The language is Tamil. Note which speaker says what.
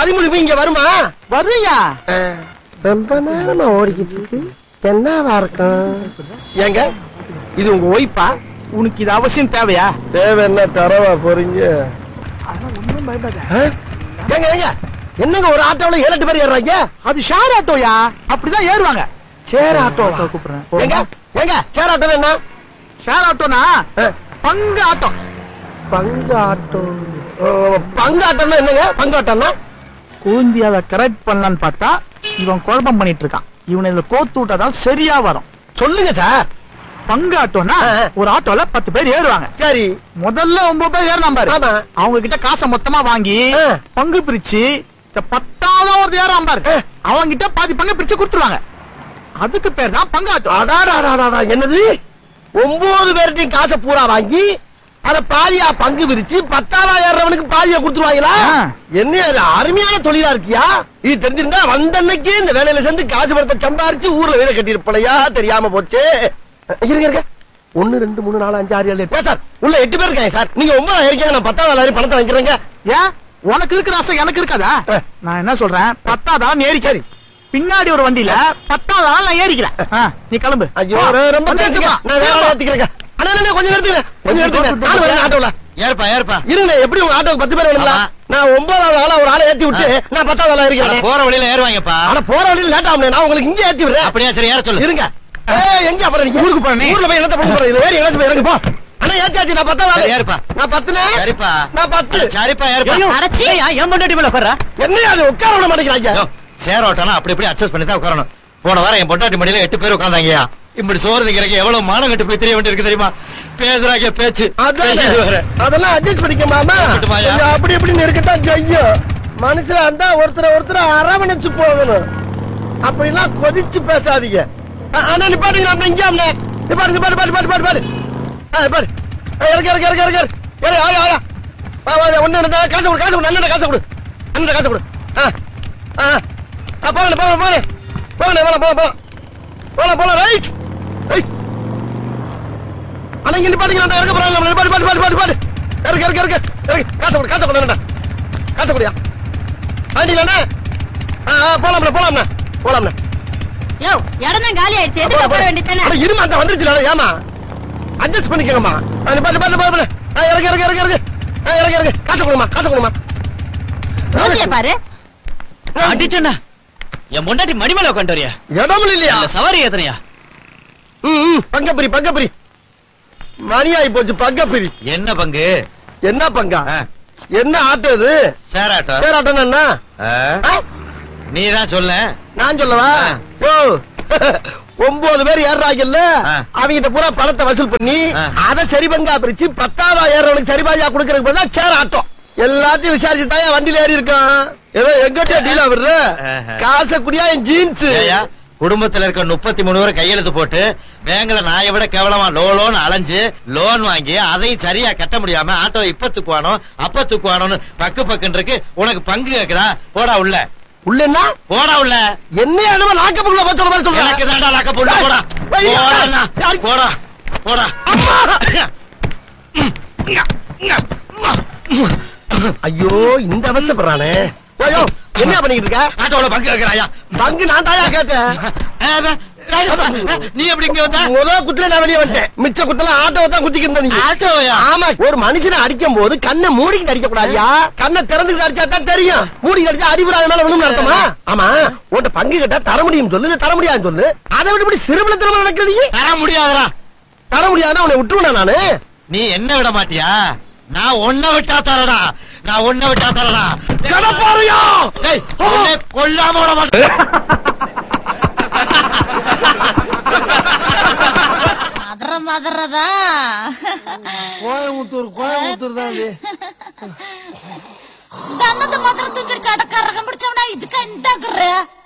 Speaker 1: பதிமூணு இங்க வருமா
Speaker 2: வருவியா
Speaker 1: ரொம்ப நேரமா ஓடிக்கிட்டு இருக்கு என்னவா இருக்கும் ஏங்க இது உங்க ஒய்ஃபா
Speaker 2: உனக்கு இது அவசியம் தேவையா
Speaker 1: தேவை என்ன தரவா போறீங்க
Speaker 2: ஒண்ணும் பயப்படாத
Speaker 1: ஏங்க ஏங்க என்னங்க ஒரு ஆட்டோல ஏழு எட்டு பேர் ஏறுறாங்க
Speaker 2: அது ஷேர் ஆட்டோயா அப்படிதான் ஏறுவாங்க
Speaker 1: சேர் ஆட்டோ
Speaker 2: கூப்பிடுறேன்
Speaker 1: ஏங்க ஏங்க சேர் ஆட்டோ என்ன
Speaker 2: ஷேர் ஆட்டோனா
Speaker 1: ஆ,
Speaker 2: பங்கு ஆட்டோ
Speaker 1: பங்கு ஆட்டோ ஓ, பங்கு ஆட்டோன்னா என்னங்க பங்கு ஆட்டோன்னா
Speaker 2: கூந்தியாவை கரெக்ட் பண்ணலான்னு பார்த்தா இவன் குழப்பம் பண்ணிட்டு இருக்கான் இவனை இதுல கோத்து விட்டாதான் சரியா வரும்
Speaker 1: சொல்லுங்க சார்
Speaker 2: பங்கு ஆட்டோனா
Speaker 1: ஆ, ஆ.
Speaker 2: ஒரு ஆட்டோல பத்து பேர் ஏறுவாங்க
Speaker 1: சரி
Speaker 2: முதல்ல ஒன்பது பேர் ஏறினா பாரு
Speaker 1: ஆமா.
Speaker 2: அவங்க கிட்ட காசை மொத்தமா வாங்கி
Speaker 1: ஆ.
Speaker 2: பங்கு பிரிச்சு இந்த பத்தாவது ஒரு ஏறான் பாரு
Speaker 1: ஆ.
Speaker 2: அவங்க கிட்ட பாதி பங்கு பிரிச்சு கொடுத்துருவாங்க அதுக்கு பேர் தான் பங்கு ஆட்டோ
Speaker 1: அடாடாடாடா என்னது ஒன்பது பேர்ட்டையும் காசை பூரா வாங்கி அத பாதியா பங்கு பிரிச்சு பத்தாயிரம் ஏறவனுக்கு பாதியா கொடுத்துருவாங்களா
Speaker 2: ஆ.
Speaker 1: என்ன அது அருமையான தொழிலா இருக்கியா இது தெரிஞ்சிருந்தா வந்த அன்னைக்கே இந்த வேலையில சேர்ந்து காசு படத்தை சம்பாரிச்சு ஊர்ல வீட கட்டியிருப்பலையா தெரியாம போச்சு இருங்க இருங்க ஒன்னு ரெண்டு மூணு நாலு அஞ்சு ஆறு ஏழு எட்டு ஏன் சார் உள்ள எட்டு பேர் இருக்காங்க சார் நீங்க ஒன்பதாயிரம் இருக்கீங்க நான் பத்தாவது ஆளாயிரம் பணத்தை வாங்கிக்கிறேங்க
Speaker 2: ஏன் உனக்கு இருக்கிற ஆசை எனக்கு இருக்காதா
Speaker 1: ஆ.
Speaker 2: நான் என்ன சொல்றேன் பத்தாதா நீ ஏறிக்காரு பின்னாடி ஒரு வண்டியில பத்தாவது ஆள் நான் ஏறிக்கிறேன் ஆ, நீ கிளம்பு
Speaker 1: ஐயோ
Speaker 2: போ.
Speaker 1: ரொம்ப
Speaker 2: வந்து
Speaker 1: தேங்க்ஸ்ங்க.
Speaker 2: எடுத்துக்கோ.
Speaker 1: நான் வேற
Speaker 2: சீக்கிரம்.
Speaker 1: ஏத்திக்கிறேங்க அண்ணா அண்ணா, கொஞ்சம் நிறுத்துங்க கொஞ்சம் நிறுத்துங்க நானும் வரேன் ஆட்டோல
Speaker 3: ஏற்பா ஏற்பா
Speaker 1: இருங்க எப்படி உங்க ஆட்டோக்கு பத்து பேர் வேணுங்களா
Speaker 3: ஆமா.
Speaker 1: நான் ஒன்பதாவது ஆளா ஒரு ஆளை ஏத்தி விட்டு நான் பத்தாவது ஆளா
Speaker 3: அட,
Speaker 1: இருக்கேன்
Speaker 3: போற வழியில ஏறுவாங்கப்பா
Speaker 1: ஆனா போற வழியில லேட் ஆகும் நான் உங்களுக்கு இங்க ஏத்தி விடுறேன்
Speaker 3: அப்படியா சரி ஏற சொல்லு
Speaker 1: இருங்க ஏய், எங்க அப்புறம் நீங்க ஊருக்கு போறேன் ஊர்ல போய் என்னத்த பண்ண போறேன் இதுல வேற எங்கேயாச்சும் போய் இறங்கு போ அண்ணா ஏத்தியாச்சு நான் பத்தாவது ஆளு
Speaker 3: சரி, ஏறுப்பா.
Speaker 1: நான் பத்துனே
Speaker 3: சரிப்பா
Speaker 1: நான் பத்து
Speaker 3: அட, சரிப்பா ஏறுப்பா
Speaker 4: அரைச்சி என் பொண்டாட்டி மேல உட்கார்றா
Speaker 1: என்ன அது உட்கார விட மாட்டேங்கிறாங்க
Speaker 3: யோ, சேர் ஓட்டலாம் அப்படி இப்படி அட்ஜஸ்ட் பண்ணி தான் உட்காரணும் போன வாரம் என் பொட்டாட்டி மடியில எட்டு பேர் உட்காந்தாங்கயா இப்படி சோறு திங்கிறக்கு எவ்வளவு மானம் கட்டு போய் தெரிய வேண்டியிருக்கு தெரியுமா பேசுறாங்க பேச்சு
Speaker 1: அதான்
Speaker 3: பேசிட்டு வர.
Speaker 1: அதெல்லாம் அட்ஜஸ்ட் பண்ணிக்க மாமா
Speaker 3: இருக்கட்டுமாயா?
Speaker 1: கொஞ்சம் அப்படி இப்படி இருக்கத்தான் செய்யும் மனுஷனா இருந்தா ஒருத்தர ஒருத்தர அரவணைச்சு போகணும் அப்படிலாம் கொதிச்சு பேசாதீங்க அ- அண்ணா நிப்பாட்டுங்க அண்ணா இங்க அண்ணா நிப்பாட்டு நிப்பாட்டு பாட்டு பாட்டு பாட்டு பாட்டு ஆ பாரு ஆ, இறக்கு இறக்கு இறக்கு இறக்கு இறக்கு ஆயா ஆயா வா வா ஒண்ணு ரெண்டு காசு கொடு காசு கொடு அண்ணன் காசு கொடு அண்ணன் காசு கொடு ஆ ஆ ஆ போங்க போங்க போங்க போங்க போலாம் போலாம் போலாம் போலாம் போலாம் ரைட் ரைட் அண்ணா இங்க நிப்பாட்டுங்க நான் இறக்க போறேன் நிப்பாட்டு பாட்டு பாட்டு பாட்டு பாட்டு இறக்கு இறக்கு இறக்கு இறக்கு காசு கொடு காசு கொடு அண்ணா காசு கொடுயா ஆண்டிலண்ணா ஆ ஆ போலாம்ண்ணா போலாம்ண்ணா போலாம்ண்ணா
Speaker 4: யோ இடம் தான் காலி ஆயிடுச்சு எதுக்கு போட வேண்டியதானே
Speaker 1: அட இருமா அந்த வந்துருச்சுல ஏமா அட்ஜஸ்ட் பண்ணிக்கங்கம்மா அது பாட்டு பாட்டு பாட்டு ஆ இறக்கு இறக்கு இறக்கு இறக்கு ஆ இறக்கு இறக்கு காசு கொடுமா காசு கொடுமா
Speaker 4: மூஞ்சிய பாரு
Speaker 5: அடிச்சண்ணா என் பொண்டாட்டி மடி மேல உட்காந்து வரியா
Speaker 1: இடம் இல்லையா
Speaker 5: இல்ல சவாரி ஏத்தனையா
Speaker 1: ம் ம், பங்கப்பிரி பங்கப்பிரி மணி ஆகி போச்சு பங்கப்பிரி
Speaker 3: என்ன பங்கு
Speaker 1: என்ன பங்கா
Speaker 3: ஆ,
Speaker 1: என்ன ஆட்டோ இது
Speaker 3: சேராட்டம்
Speaker 1: சேர் ஆட்டோன்னா என்ன ஆ?
Speaker 3: நீ தான் சொல்ல
Speaker 1: நான் சொல்லவா
Speaker 3: ஆ.
Speaker 1: ஓ ஒன்பது பேர் ஏறாங்கல்ல
Speaker 3: ஆ.
Speaker 1: அவங்க பூரா பணத்தை வசூல் பண்ணி
Speaker 3: ஆ.
Speaker 1: அத சரி பங்கா பிரிச்சு பத்தாயிரம் ஏறவனுக்கு சரி பாதியா கொடுக்கறதுக்கு பதிலா சேர் ஆட்டோ எல்லாத்தையும் விசாரிச்சு தான் வண்டியில ஏறி இருக்கான் ஏதோ எங்கிட்ட டீலா விடுற
Speaker 3: ஆஹா.
Speaker 1: காசை குடியா என் ஜீன்ஸ்
Speaker 3: ஏய்யா, குடும்பத்துல இருக்க முப்பத்தி மூணு பேரை கையெழுத்து போட்டு பேங்க்ல நாயை விட கேவலமா லோ லோன் அலைஞ்சு லோன் வாங்கி அதையும் சரியா கட்ட முடியாம ஆட்டோ இப்ப தூக்குவானோ அப்ப தூக்குவானோன்னு பக்கு பக்குன்னு இருக்கு உனக்கு பங்கு கேக்குதா போடா உள்ள
Speaker 1: உள்ளன்னா
Speaker 3: போடா உள்ள
Speaker 1: என்ன என்னமோ லாக்கப்புக்குள்ள போய் சொல்ற மாதிரி சொல்ற
Speaker 3: எனக்கு தாண்டா லாக்க போடா போடா
Speaker 1: ஐயா.
Speaker 3: போடா அண்ணா. போடா போடா
Speaker 1: ஐயோ இந்த அவஸ்தைப்படுறானே ஐயோ என்ன பண்ணிக்கிட்டு இருக்க
Speaker 3: ஆட்டோல பங்கு கேக்குறாயா
Speaker 1: பங்கு நான் தாயா கேட்டேன்
Speaker 3: நீ எப்படி இங்க வந்த
Speaker 1: முத குத்துல நான் வெளியே வந்துட்டேன் மிச்ச குத்தல ஆட்டோவை தான் குத்திக்கிட்டு நீ
Speaker 3: ஆட்டோயா
Speaker 1: ஆமா ஒரு மனுஷனை அடிக்கும் போது கண்ணை மூடிக்கிட்டு அடிக்க கூடாதியா கண்ணை திறந்துக்கிட்டு அடிச்சா தான் தெரியும் மூடிக்கிட்டு அடிச்சா அடிபடாத மேல விழுந்து நடத்துமா ஆமா உன்கிட்ட பங்கு கேட்டா தர முடியும் சொல்லு இல்ல தர முடியாதுன்னு சொல்லு அதை விட்டு இப்படி சிறுபலத்தனமா நடக்கிற நீ
Speaker 3: தர முடியாதுடா
Speaker 1: தர முடியாதுன்னா உன்னை விட்டுருவேனா நானு
Speaker 3: நீ என்ன விட மாட்டியா நான் ஒன்ன விட்டா தரடா நான் ஒன்ன விட்டா தரடா
Speaker 1: கடப்பாறையா
Speaker 3: டேய், உன்னை கொல்லாம விட மாட்டேன்
Speaker 6: மதுர மதுரதா
Speaker 1: கோயம்புத்தூர் கோயம்புத்தூர் தான் இது
Speaker 6: தன்னது மதுர தூக்கிடுச்சு அடக்காரகம் பிடிச்சவனா இதுக்கு இந்த